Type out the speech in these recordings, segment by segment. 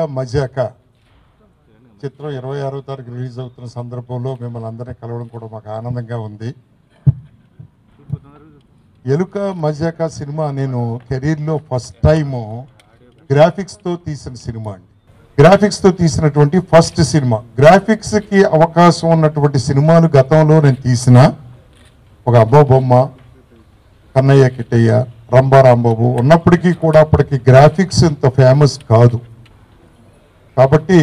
మజాక చిత్రం ఇరవై ఆరో తారీఖు రిలీజ్ అవుతున్న సందర్భంలో మిమ్మల్ని అందరినీ కలవడం కూడా మాకు ఆనందంగా ఉంది ఎలుక మజాక సినిమా నేను కెరీర్లో ఫస్ట్ టైము గ్రాఫిక్స్తో తీసిన సినిమా అండి గ్రాఫిక్స్తో తీసినటువంటి ఫస్ట్ సినిమా గ్రాఫిక్స్కి అవకాశం ఉన్నటువంటి సినిమాలు గతంలో నేను తీసిన ఒక అబ్బో బొమ్మ కన్నయ్య కిట్టయ్య రంభా రాంబాబు ఉన్నప్పటికీ కూడా అప్పటికి గ్రాఫిక్స్ ఇంత ఫేమస్ కాదు కాబట్టి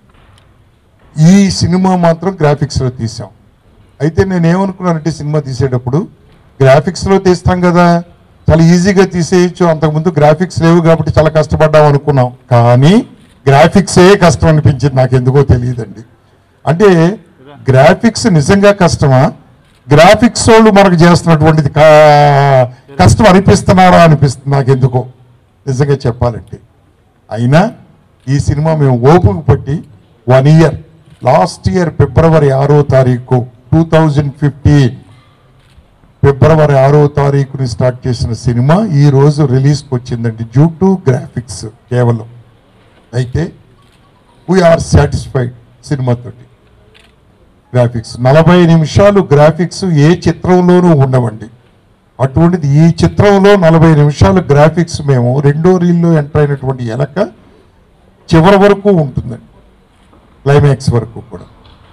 ఈ సినిమా మాత్రం గ్రాఫిక్స్లో తీసాం అయితే నేను ఏమనుకున్నానంటే సినిమా తీసేటప్పుడు గ్రాఫిక్స్లో తీస్తాం కదా చాలా ఈజీగా తీసేయచ్చు అంతకుముందు గ్రాఫిక్స్ లేవు కాబట్టి చాలా కష్టపడ్డాం అనుకున్నాం కానీ గ్రాఫిక్సే కష్టం అనిపించింది నాకు ఎందుకో తెలియదండి అంటే గ్రాఫిక్స్ నిజంగా కష్టమా గ్రాఫిక్స్ వాళ్ళు మనకు చేస్తున్నటువంటిది కా- కష్టం అనిపిస్తున్నారా అనిపిస్తుంది నాకు ఎందుకో నిజంగా చెప్పాలంటే అయినా ఈ సినిమా మేము ఓపిక పట్టి వన్ ఇయర్ లాస్ట్ ఇయర్ ఫిబ్రవరి ఆరో తారీఖు టూ థౌజండ్ ఫిఫ్టీన్ ఫిబ్రవరి ఆరో తారీఖుని స్టార్ట్ చేసిన సినిమా ఈ రోజు రిలీజ్కి వచ్చిందండి డ్యూ టు గ్రాఫిక్స్ కేవలం అయితే వీఆర్ సాటిస్ఫైడ్ సినిమాతోటి గ్రాఫిక్స్ నలభై నిమిషాలు గ్రాఫిక్స్ ఏ చిత్రంలోనూ ఉండవండి అటువంటిది ఈ చిత్రంలో నలభై నిమిషాలు గ్రాఫిక్స్ మేము రెండో రీల్లో ఎంటర్ అయినటువంటి ఎలక చివరి వరకు ఉంటుందండి క్లైమాక్స్ వరకు కూడా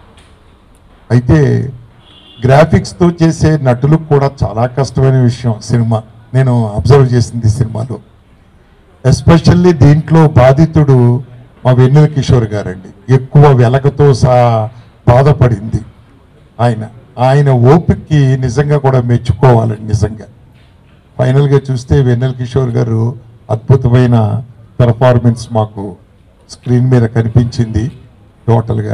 అయితే గ్రాఫిక్స్తో చేసే నటులకు కూడా చాలా కష్టమైన విషయం సినిమా నేను అబ్జర్వ్ చేసింది ఈ సినిమాలో ఎస్పెషల్లీ దీంట్లో బాధితుడు మా వెన్నెల కిషోర్ గారండి ఎక్కువ వెలకతో సా బాధపడింది ఆయన ఆయన ఓపికకి నిజంగా కూడా మెచ్చుకోవాలండి నిజంగా ఫైనల్గా చూస్తే వెన్నెల కిషోర్ గారు అద్భుతమైన పెర్ఫార్మెన్స్ మాకు స్క్రీన్ మీద కనిపించింది టోటల్గా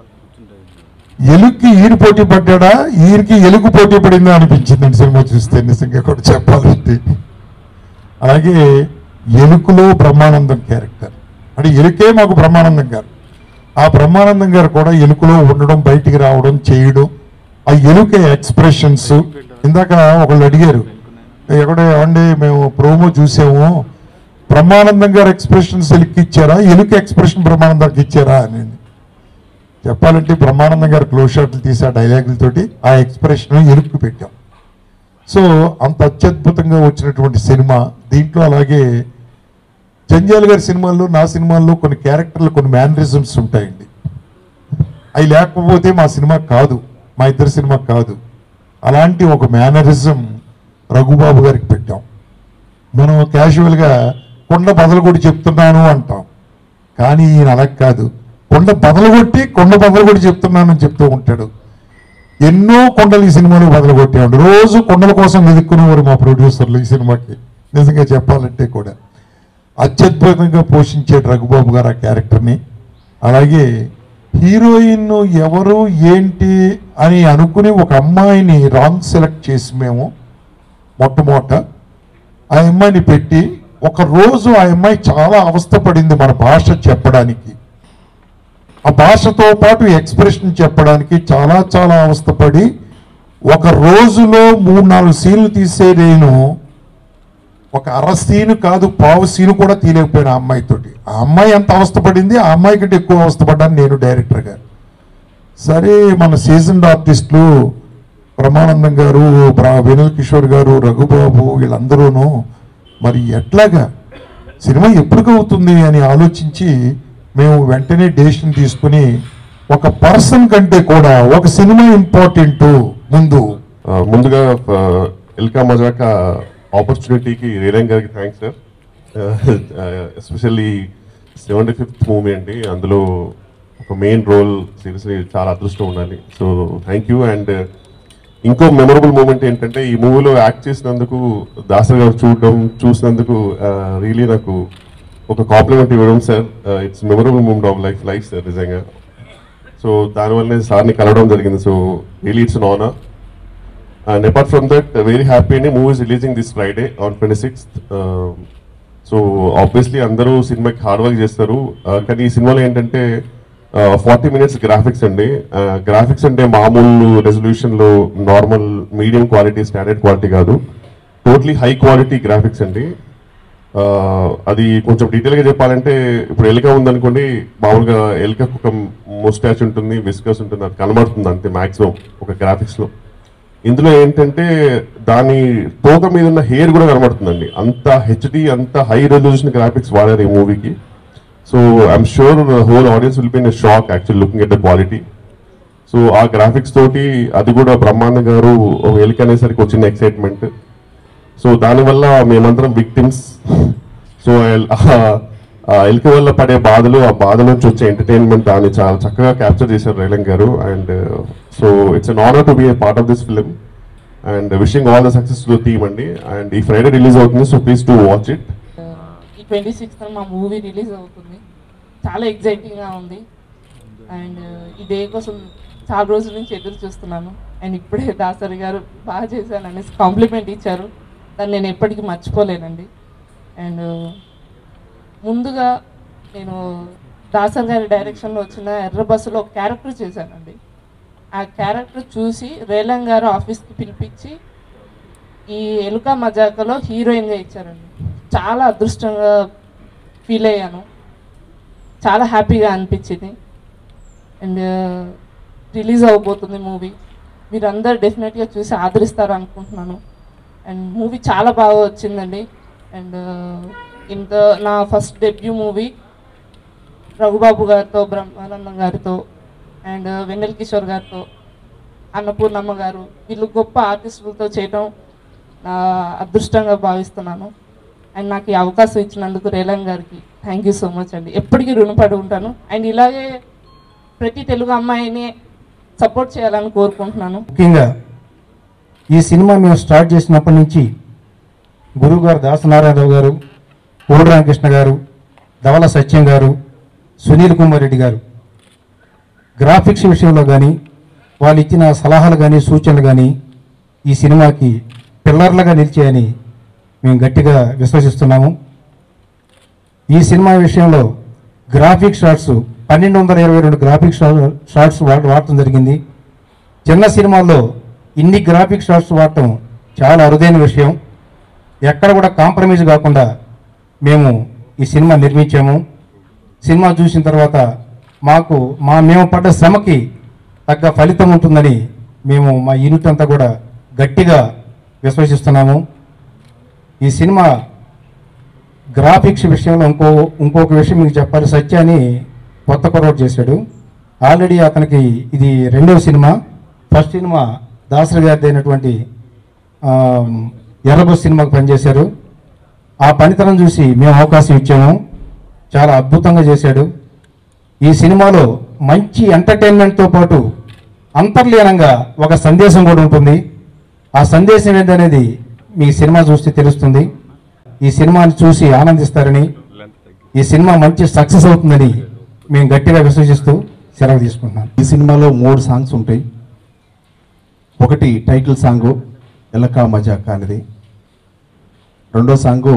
ఎలుక్కి ఈరు పోటీ పడ్డా ఈరికి ఎలుగు పోటీ పడిందా అనిపించిందండి సినిమా చూస్తే నిజంగా కూడా చెప్పాలంటే అలాగే ఎలుకలో బ్రహ్మానందం క్యారెక్టర్ అంటే ఎలుకే మాకు బ్రహ్మానందం గారు ఆ బ్రహ్మానందం గారు కూడా ఎలుకలో ఉండడం బయటికి రావడం చేయడం ఆ ఎలుక ఎక్స్ప్రెషన్స్ ఇందాక ఒకళ్ళు అడిగారు ఎక్కడో ఏమండి మేము ప్రోమో చూసాము బ్రహ్మానందం గారు ఎక్స్ప్రెషన్స్ ఎలుక్కి ఇచ్చారా ఎలుక ఎక్స్ప్రెషన్ బ్రహ్మానందానికి ఇచ్చారా అని చెప్పాలంటే బ్రహ్మానందం గారు క్లోజ్ షాట్లు తీసే ఆ డైలాగులతోటి ఆ ఎక్స్ప్రెషన్ ఎలుక్కు పెట్టాం సో అంత అత్యద్భుతంగా వచ్చినటువంటి సినిమా దీంట్లో అలాగే జంజాల్ గారి సినిమాల్లో నా సినిమాల్లో కొన్ని క్యారెక్టర్లు కొన్ని మేనరిజమ్స్ ఉంటాయండి అవి లేకపోతే మా సినిమా కాదు మా ఇద్దరి సినిమా కాదు అలాంటి ఒక మేనరిజం రఘుబాబు గారికి పెట్టాం మనం క్యాజువల్గా కొండ బదలగొట్టి చెప్తున్నాను అంటాం కానీ ఈయన అలా కాదు కొండ బదలగొట్టి కొండ బదలగొట్టి చెప్తున్నానని చెప్తూ ఉంటాడు ఎన్నో కొండలు ఈ సినిమాలో బదలగొట్టేవాడు రోజు కొండల కోసం వెతుక్కునేవారు మా ప్రొడ్యూసర్లు ఈ సినిమాకి నిజంగా చెప్పాలంటే కూడా అత్యద్భుతంగా పోషించాడు రఘుబాబు గారు ఆ క్యారెక్టర్ని అలాగే హీరోయిన్ ఎవరు ఏంటి అని అనుకుని ఒక అమ్మాయిని రాంగ్ సెలెక్ట్ చేసి మేము మొట్టమొదట ఆ అమ్మాయిని పెట్టి ఒక రోజు ఆ అమ్మాయి చాలా అవస్థపడింది మన భాష చెప్పడానికి ఆ భాషతో పాటు ఎక్స్ప్రెషన్ చెప్పడానికి చాలా చాలా అవస్థపడి ఒక రోజులో మూడు నాలుగు సీన్లు తీసే నేను ఒక అర సీను కాదు పావు సీను కూడా తీయలేకపోయాను ఆ అమ్మాయితోటి ఆ అమ్మాయి ఎంత అవస్థపడింది ఆ అమ్మాయి కంటే ఎక్కువ అవస్థపడ్డాను నేను డైరెక్టర్గా సరే మన సీజన్డ్ ఆర్టిస్టులు బ్రహ్మానందం గారు బ్రా- వినల్ కిషోర్ గారు రఘుబాబు వీళ్ళందరూను మరి ఎట్లాగా సినిమా ఎప్పుడు అవుతుంది అని ఆలోచించి మేము వెంటనే డెసిషన్ తీసుకుని ఒక పర్సన్ కంటే కూడా ఒక సినిమా ఇంపార్టెంట్ ముందు ఆ, ముందుగా ఆ, ఎల్కా మజాక ఆపర్చునిటీకి రేలంగ్ గారికి thanks sir especially seventy fifth movie అండి అందులో ఒక మెయిన్ రోల్ సీరియస్లీ చాలా అదృష్టం ఉండాలి సో థ్యాంక్ యూ అండ్ ఇంకో మెమరబుల్ మూమెంట్ ఏంటంటే ఈ మూవీలో యాక్ట్ చేసినందుకు దాసర్ గారు చూడడం చూసినందుకు రియలీ నాకు ఒక కాంప్లిమెంట్ ఇవ్వడం sir it's memorable moment of life life sir నిజంగా సో దానివల్లనే సార్ని కలవడం జరిగింది so really it's an honour and apart from that very happy అండి movie is releasing this Friday on twenty sixth so obviously అందరూ సినిమాకి hard work చేస్తారు Uh, కానీ ఈ సినిమాలో ఏంటంటే ఫార్టీ మినిట్స్ గ్రాఫిక్స్ అండి గ్రాఫిక్స్ అంటే మామూలు రెజల్యూషన్లో normal medium quality standard quality కాదు టోటలీ హై క్వాలిటీ గ్రాఫిక్స్ అండి ఆ, అది కొంచెం డీటెయిల్గా చెప్పాలంటే ఇప్పుడు ఎలుక ఉందనుకోండి మామూలుగా ఎలుకకు ఒక ముస్టాచ్ ఉంటుంది విస్కస్ ఉంటుంది అది కనబడుతుంది అంతే మాక్సిమం ఒక గ్రాఫిక్స్లో ఇందులో ఏంటంటే దాని తోక మీద ఉన్న హెయిర్ కూడా కనబడుతుందండి అంత హెచ్డి అంత హై రెజల్యూషన్ గ్రాఫిక్స్ వాడారు ఈ మూవీకి so I'm sure whole audience will be in shock actual looking at the quality so ఆ గ్రాఫిక్స్ తోటి అది కూడా బ్రహ్మాండ గారు ఒక ఎలిక అనేసరికి వచ్చిన ఎక్సైట్మెంట్ సో దానివల్ల మేమందరం విక్టిమ్స్ సో ఆ ఎలిక వల్ల పడే బాధలు ఆ బాధ నుంచి వచ్చే ఎంటర్టైన్మెంట్ దాన్ని చాలా చక్కగా క్యాప్చర్ చేశారు రైలం గారు and so it's an honour to be a part of this film and wishing all the success to team అండి అండ్ ఈ ఫ్రైడే రిలీజ్ అవుతుంది so please to watch it ఈ ట్వంటీ సిక్స్త్ మా మూవీ రిలీజ్ అవుతుంది చాలా ఎగ్జైటింగ్గా ఉంది and ఈ day కోసం చాలా రోజుల నుంచి ఎదురు చూస్తున్నాను అండ్ ఇప్పుడే దాసరి గారు బాగా చేశాను అనేసి కాంప్లిమెంట్ ఇచ్చారు దాన్ని నేను ఎప్పటికీ మర్చిపోలేనండి అండ్ ముందుగా నేను దాసర్ గారి డైరెక్షన్లో వచ్చిన ఎర్ర బస్సులో ఒక క్యారెక్టర్ చేశానండి ఆ క్యారెక్టర్ చూసి రేలం గారు ఆఫీస్కి పిలిపించి ఈ ఎలుక మజాకలో హీరోయిన్గా ఇచ్చారండి చాలా అదృష్టంగా ఫీల్ అయ్యాను చాలా హ్యాపీగా అనిపించింది అండ్ రిలీజ్ అవ్వబోతుంది మూవీ మీరందరూ డెఫినెట్గా చూసి ఆదరిస్తారు అనుకుంటున్నాను అండ్ మూవీ చాలా బాగా వచ్చిందండి అండ్ ఇంత నా ఫస్ట్ డెబ్యూ మూవీ రఘుబాబు గారితో బ్రహ్మానందం గారితో అండ్ వెన్నెల కిషోర్ గారితో అన్నపూర్ణమ్మ గారు వీళ్ళు గొప్ప ఆర్టిస్టులతో చేయటం నా అదృష్టంగా భావిస్తున్నాను అండ్ నాకు ఈ అవకాశం ఇచ్చినందుకు రేలం గారికి థ్యాంక్ యూ సో మచ్ అండి ఎప్పటికీ రుణపడి ఉంటాను అండ్ ఇలాగే ప్రతి తెలుగు అమ్మాయిని సపోర్ట్ చేయాలని కోరుకుంటున్నాను ముఖ్యంగా ఈ సినిమా మేము స్టార్ట్ చేసినప్పటి నుంచి గురువు గారు దాసనారాయణరావు గారు కోడి రామకృష్ణ గారు ధవల సత్యం గారు సునీల్ కుమార్ రెడ్డి గారు గ్రాఫిక్స్ విషయంలో కానీ వాళ్ళు ఇచ్చిన సలహాలు కానీ సూచనలు కానీ ఈ సినిమాకి పిల్లర్లుగా నిలిచాయని మేము గట్టిగా విశ్వసిస్తున్నాము ఈ సినిమా విషయంలో గ్రాఫిక్ షాట్స్ పన్నెండు వందల ఇరవై రెండు గ్రాఫిక్ షా- షాట్స్ వాడ- వాడటం జరిగింది చిన్న సినిమాల్లో ఇన్ని గ్రాఫిక్ షాట్స్ వాడటం చాలా అరుదైన విషయం ఎక్కడ కూడా కాంప్రమైజ్ కాకుండా మేము ఈ సినిమా నిర్మించాము సినిమా చూసిన తర్వాత మాకు మా మేము పడ్డ శ్రమకి తగ్గ ఫలితం ఉంటుందని మేము మా యూనిట్ అంతా కూడా గట్టిగా విశ్వసిస్తున్నాము ఈ సినిమా గ్రాఫిక్స్ విషయంలో ఇంకో ఇంకొక విషయం మీకు చెప్పాలి సత్య అని కొత్త కొరవట్ చేశాడు ఆల్రెడీ అతనికి ఇది రెండవ సినిమా ఫస్ట్ సినిమా దాసరి గారిది అయినటువంటి ఆ, ఎర్రబస్ సినిమాకి పనిచేశారు ఆ పనితనం చూసి మేము అవకాశం ఇచ్చాము చాలా అద్భుతంగా చేశాడు ఈ సినిమాలో మంచి ఎంటర్టైన్మెంట్తో పాటు అంతర్లీనంగా ఒక సందేశం కూడా ఉంటుంది ఆ సందేశం ఏంటనేది మీ సినిమా చూస్తే తెలుస్తుంది ఈ సినిమాని చూసి ఆనందిస్తారని ఈ సినిమా మంచి సక్సెస్ అవుతుందని మేము గట్టిగా విశ్వసిస్తూ సెలవు తీసుకుంటున్నాను ఈ సినిమాలో మూడు సాంగ్స్ ఉంటాయి ఒకటి టైటిల్ సాంగు ఎలకా మజాకా అనేది రెండో సాంగు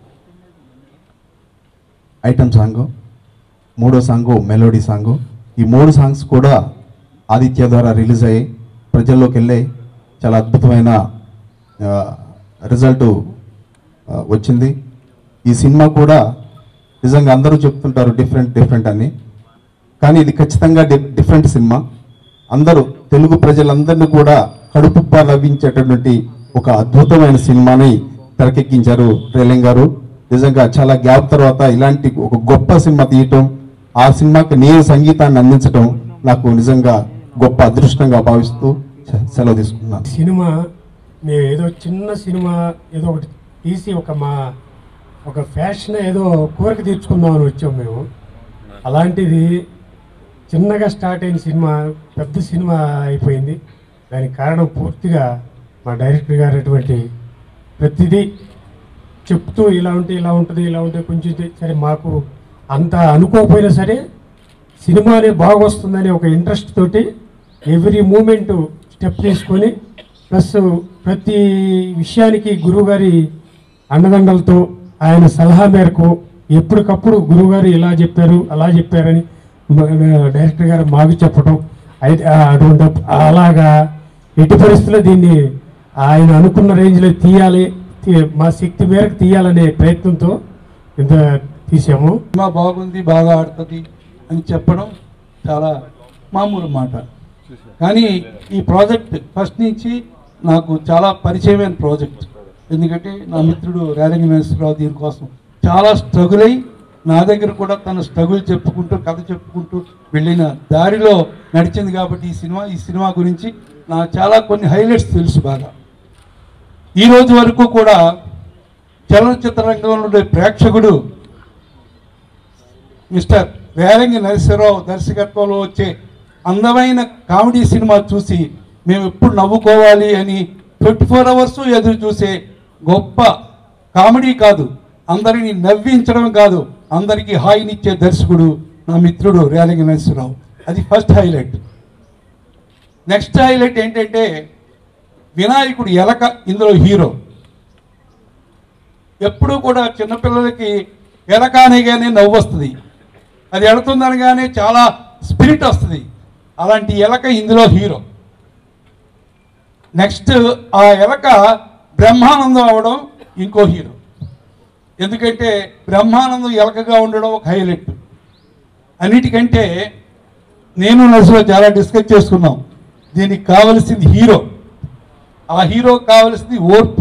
ఐటమ్ సాంగు మూడో సాంగు మెలోడీ సాంగు ఈ మూడు సాంగ్స్ కూడా ఆదిత్య ద్వారా రిలీజ్ అయ్యాయి ప్రజల్లోకి వెళ్ళాయి చాలా అద్భుతమైన రిజల్ట్ వచ్చింది ఈ సినిమా కూడా నిజంగా అందరూ చెప్తుంటారు డిఫరెంట్ డిఫరెంట్ అని కానీ ఇది ఖచ్చితంగా డి- డిఫరెంట్ సినిమా అందరూ తెలుగు ప్రజలందరినీ కూడా కడుపుప్ప లభించేటటువంటి ఒక అద్భుతమైన సినిమాని తెరకెక్కించారు రేలింగ్ గారు నిజంగా చాలా గ్యాప్ తర్వాత ఇలాంటి ఒక గొప్ప సినిమా తీయటం ఆ సినిమాకి నేను సంగీతాన్ని అందించడం నాకు నిజంగా గొప్ప అదృష్టంగా భావిస్తూ సె- సెలవు తీసుకున్నాను సినిమా మేము ఏదో చిన్న సినిమా ఏదో ఒకటి తీసి ఒక మా ఒక ఫ్యాషన్ ఏదో కోరిక తీర్చుకుందామని వచ్చాం మేము అలాంటిది చిన్నగా స్టార్ట్ అయిన సినిమా పెద్ద సినిమా అయిపోయింది దానికి కారణం పూర్తిగా మా డైరెక్టర్ గారు అటువంటి ప్రతిదీ చెప్తూ ఇలా ఉంటే ఇలా ఉంటుంది ఇలా ఉంటే కొంచెం ఇది- సరే మాకు అంత అనుకోకపోయినా సరే సినిమానే బాగొస్తుందని ఒక ఇంట్రెస్ట్ తోటి ఎవ్రీ మూమెంట్ స్టెప్ తీసుకొని ప్లస్ ప్రతి విషయానికి గురువుగారి అండదండలతో ఆయన సలహా మేరకు ఎప్పటికప్పుడు గురువుగారు ఇలా చెప్పారు అలా చెప్పారని మ- డైరెక్టర్ గారు మాకు చెప్పడం అయితే ఆ అటువంటి అలాగా ఎట్టి పరిస్థితుల్లో దీన్ని ఆయన అనుకున్న రేంజ్లో తీయాలి తీ- మా శక్తి మేరకు తీయాలనే ప్రయత్నంతో ఇంత తీసాము సినిమా బాగుంది బాగా ఆడుతుంది అని చెప్పడం చాలా మామూలు మాట కానీ ఈ ప్రాజెక్ట్ ఫస్ట్ నుంచి నాకు చాలా పరిచయమైన ప్రాజెక్ట్ ఎందుకంటే నా మిత్రుడు రేలంగి నరసింహరావు దీనికోసం చాలా స్ట్రగుల్ అయి నా దగ్గర కూడా తన స్ట్రగుల్ చెప్పుకుంటూ కథ చెప్పుకుంటూ వెళ్ళిన దారిలో నడిచింది కాబట్టి ఈ సినిమా ఈ సినిమా గురించి నాకు చాలా కొన్ని హైలైట్స్ తెలుసు బాగా ఈ రోజు వరకు కూడా చలనచిత్ర రంగంలో ఉండే ప్రేక్షకుడు మిస్టర్ రేలంగి నరసింహరావు దర్శకత్వంలో వచ్చే అందమైన కామెడీ సినిమా చూసి మేము ఎప్పుడు నవ్వుకోవాలి అని ట్వంటీ ఫోర్ అవర్స్ ఎదురు చూసే గొప్ప కామెడీ కాదు అందరినీ నవ్వించడం కాదు అందరికీ హాయినిచ్చే దర్శకుడు నా మిత్రుడు రేలంగి నరసింహరావు అది ఫస్ట్ హైలైట్ నెక్స్ట్ హైలైట్ ఏంటంటే వినాయకుడు ఎలక ఇందులో హీరో ఎప్పుడూ కూడా చిన్నపిల్లలకి ఎలక అనగానే నవ్వు వస్తుంది అది ఎడుతుందనగానే చాలా స్పిరిట్ వస్తుంది అలాంటి ఎలక ఇందులో హీరో నెక్స్ట్ ఆ ఎలక బ్రహ్మానందం అవడం ఇంకో హీరో ఎందుకంటే బ్రహ్మానందం ఎలకగా ఉండడం ఒక హైలైట్ అన్నిటికంటే నేను నర్సులో చాలా డిస్కస్ చేసుకున్నాం దీనికి కావలసింది హీరో ఆ హీరో కావలసింది ఓర్పు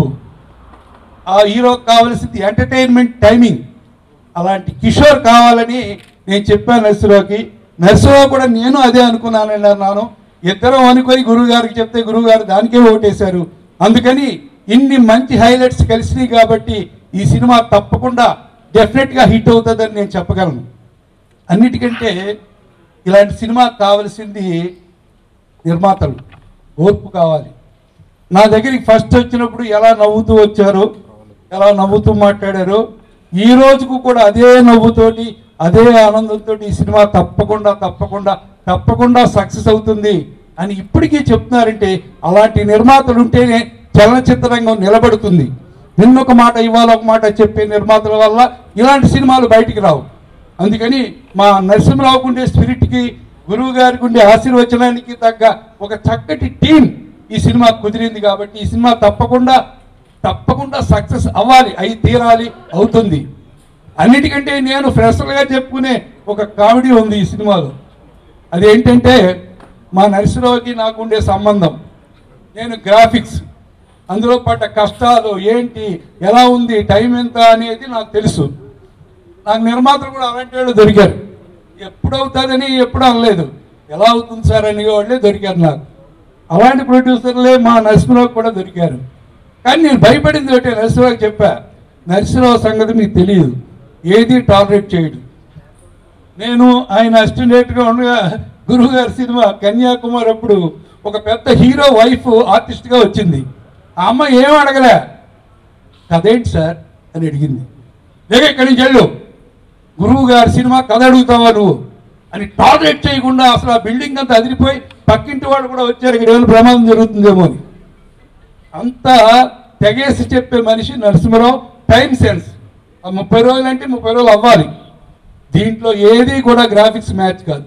ఆ హీరో కావలసింది ఎంటర్టైన్మెంట్ టైమింగ్ అలాంటి కిషోర్ కావాలని నేను చెప్పాను నర్సులోకి నర్సులో కూడా నేను అదే అనుకున్నానండి అన్నాను ఇద్దరం అనుకొని గురువు గారికి చెప్తే గురువు గారు దానికే ఓటేశారు అందుకని ఇన్ని మంచి హైలైట్స్ కలిసినాయి కాబట్టి ఈ సినిమా తప్పకుండా డెఫినెట్గా హిట్ అవుతుందని నేను చెప్పగలను అన్నిటికంటే ఇలాంటి సినిమా కావలసింది నిర్మాతలు ఓర్పు కావాలి నా దగ్గరికి ఫస్ట్ వచ్చినప్పుడు ఎలా నవ్వుతూ వచ్చారు ఎలా నవ్వుతూ మాట్లాడారు ఈ రోజుకు కూడా అదే నవ్వుతోటి అదే ఆనందంతో ఈ సినిమా తప్పకుండా తప్పకుండా తప్పకుండా సక్సెస్ అవుతుంది అని ఇప్పటికీ చెప్తున్నారంటే అలాంటి నిర్మాతలు ఉంటేనే చలనచిత్ర రంగం నిలబడుతుంది నిన్న ఒక మాట ఇవాళ ఒక మాట చెప్పే నిర్మాతల వల్ల ఇలాంటి సినిమాలు బయటికి రావు అందుకని మా నరసింహరావుకు ఉండే స్పిరిట్కి గురువు గారికి ఉండే ఆశీర్వచనానికి తగ్గ ఒక చక్కటి టీం ఈ సినిమా కుదిరింది కాబట్టి ఈ సినిమా తప్పకుండా తప్పకుండా సక్సెస్ అవ్వాలి అయి తీరాలి అవుతుంది అన్నిటికంటే నేను ఫ్రెషర్గా చెప్పుకునే ఒక కామెడీ ఉంది ఈ సినిమాలో అదేంటంటే మా నరసింహరావుకి నాకు ఉండే సంబంధం నేను గ్రాఫిక్స్ అందులో పడ్డ కష్టాలు ఏంటి ఎలా ఉంది టైం ఎంత అనేది నాకు తెలుసు నాకు నిర్మాతలు కూడా అలాంటి వాళ్ళు దొరికారు ఎప్పుడు అవుతుందని ఎప్పుడు అనలేదు ఎలా అవుతుంది సార్ అని వాళ్ళే దొరికారు నాకు అలాంటి ప్రొడ్యూసర్లే మా నరసింహరావు కూడా దొరికారు కానీ నేను భయపడింది ఒకటే నరసింహరావుకి చెప్పా నరసింహరావు సంగతి మీకు తెలియదు ఏది టాలరేట్ చేయడు నేను ఆయన అసిస్టెంట్గా ఉండగా గురువు గారి సినిమా కన్యాకుమారి అప్పుడు ఒక పెద్ద హీరో వైఫ్ ఆర్టిస్ట్గా వచ్చింది ఆ అమ్మ ఏం అడగలే కదేంటి సార్ అని అడిగింది లేక ఇక్కడి నుంచి వెళ్ళు గురువు గారి సినిమా కథ అడుగుతావా నువ్వు అని టాలరేట్ చేయకుండా అసలు ఆ బిల్డింగ్ అంతా అదిరిపోయి పక్కింటి వాడు కూడా వచ్చారు ఇక్కడ ఏమైనా ప్రమాదం జరుగుతుందేమో అని అంత తెగేసి చెప్పే మనిషి నరసింహరావు టైం సెన్స్ ఆ ముప్పై రోజులు అంటే ముప్పై రోజులు అవ్వాలి దీంట్లో ఏది కూడా గ్రాఫిక్స్ మ్యాచ్ కాదు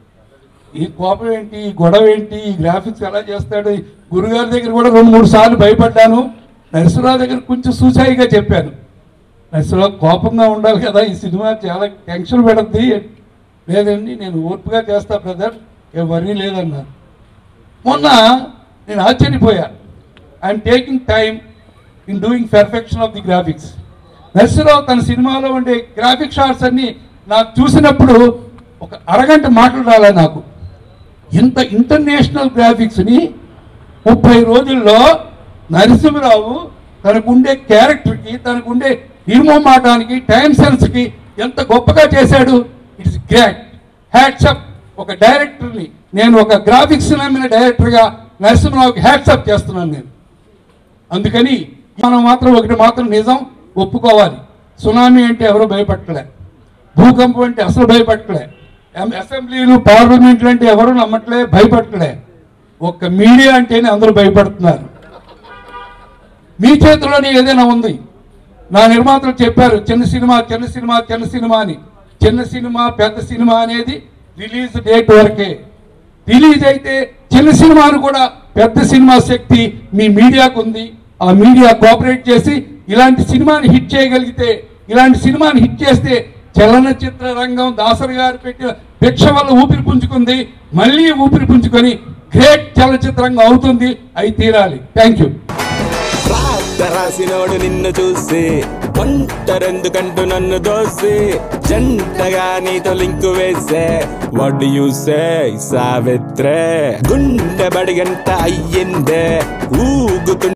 ఈ కోపం ఏంటి ఈ గొడవ ఏంటి ఈ గ్రాఫిక్స్ ఎలా చేస్తాడు ఈ గురుగారి దగ్గర కూడా రెండు మూడు సార్లు భయపడ్డాను నరసింహరావు దగ్గర కొంచెం సూచాయిగా చెప్పాను నరసింహరావు కోపంగా ఉండాలి కదా ఈ సినిమా చాలా టెన్షన్ పెడద్ది లేదండి నేను ఓర్పుగా చేస్తా బ్రదర్ ఏ వర్రీ లేదన్నారు మొన్న నేను ఆశ్చర్యపోయా I'm taking time in doing perfection of the graphics Narsarao తన సినిమాలో ఉండే గ్రాఫిక్ షాట్స్ అన్ని నాకు చూసినప్పుడు ఒక అరగంట మాటలు రాలే నాకు ఇంత ఇంటర్నేషనల్ గ్రాఫిక్స్ని ముప్పై రోజుల్లో నరసింహరావు తనకుండే క్యారెక్టర్కి తనకుండే నిర్మమాటానికి టైం సెన్స్కి ఎంత గొప్పగా చేశాడు ఇట్స్ గ్రేట్ హ్యాట్సప్ ఒక డైరెక్టర్ని నేను ఒక గ్రాఫిక్స్ నమ్మిన డైరెక్టర్గా నరసింహరావుకి హ్యాట్సప్ చేస్తున్నాను నేను అందుకని మనం మాత్రం ఒకటి మాత్రం నిజం ఒప్పుకోవాలి సునామీ అంటే ఎవరు భయపడలే భూకంపం అంటే అసలు భయపడలే ఎం- అసెంబ్లీలు పార్లమెంట్లు అంటే ఎవరు నమ్మట్లే భయపడలే ఒక్క మీడియా అంటేనే అందరూ భయపడుతున్నారు మీ చేతిలోనే ఏదైనా ఉంది నా నిర్మాతలు చెప్పారు చిన్న సినిమా చిన్న సినిమా చిన్న సినిమా అని చిన్న సినిమా పెద్ద సినిమా అనేది రిలీజ్ డేట్ వరకే రిలీజ్ అయితే చిన్న సినిమాను కూడా పెద్ద సినిమా శక్తి మీ మీడియాకు ఉంది ఆ మీడియా కోఆపరేట్ చేసి ఇలాంటి సినిమాని హిట్ చేయగలిగితే ఇలాంటి సినిమాని హిట్ చేస్తే చలనచిత్ర రంగం దాసరి గారు పెట్టిన భిక్ష వల్ల ఊపిరి పుంజుకుంది మళ్ళీ ఊపిరి పుంజుకొని గ్రేట్ చలనచిత్రంగా అవుతుంది అయి తీరాలి థ్యాంక్ యూ రాత రాసినోడు నిన్ను చూసి ఒంటరెందుకంటూ నన్ను దోసి జంటగా నీతో లింకు వేసే వాట్ యూసే సావిత్రే గుండె బడిగంట అయ్యిందే ఊగుతు